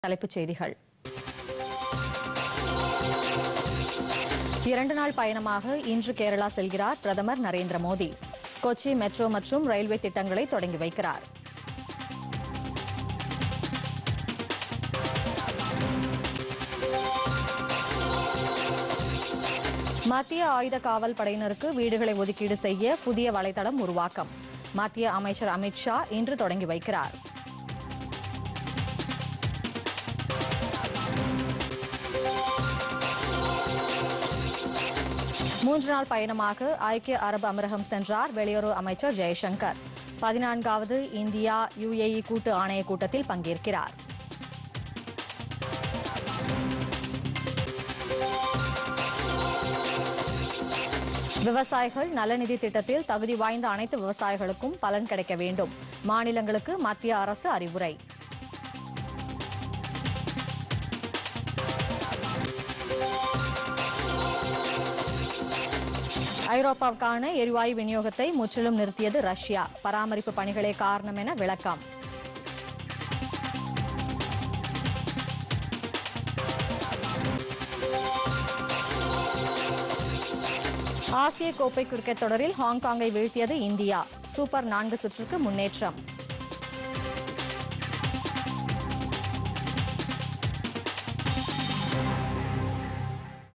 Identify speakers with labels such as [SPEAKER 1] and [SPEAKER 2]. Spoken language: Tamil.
[SPEAKER 1] தலைப்புச் செய்திகள் இரண்டு நாள் பயணமாக இன்று கேரளா செல்கிறார் பிரதமர் நரேந்திர மோடி கொச்சி மெட்ரோ மற்றும் ரயில்வே திட்டங்களை தொடங்கி வைக்கிறார் மத்திய ஆயுத காவல் படையினருக்கு வீடுகளை ஒதுக்கீடு செய்ய புதிய வலைதளம் உருவாக்கம் மத்திய அமைச்சர் அமித் ஷா இன்று தொடங்கி வைக்கிறார் மூன்று நாள் பயணமாக ஐக்கிய அரபு அமீரகம் சென்றார் வெளியுறவு அமைச்சர் ஜெய்சங்கர் பதினான்காவது இந்தியா யுஏஇ கூட்டு ஆணைய கூட்டத்தில் பங்கேற்கிறார் விவசாயிகள் நலநிதி திட்டத்தில் தகுதி வாய்ந்த அனைத்து விவசாயிகளுக்கும் பலன் கிடைக்க வேண்டும் மாநிலங்களுக்கு மத்திய அரசு அறிவுரை ஐரோப்பாவுக்கான எரிவாயு விநியோகத்தை முற்றிலும் நிறுத்தியது ரஷ்யா பராமரிப்பு பணிகளே காரணம் என விளக்கம் ஆசிய கோப்பை கிரிக்கெட் தொடரில் ஹாங்காங்கை வீழ்த்தியது இந்தியா சூப்பர் நான்கு சுற்றுக்கு முன்னேற்றம்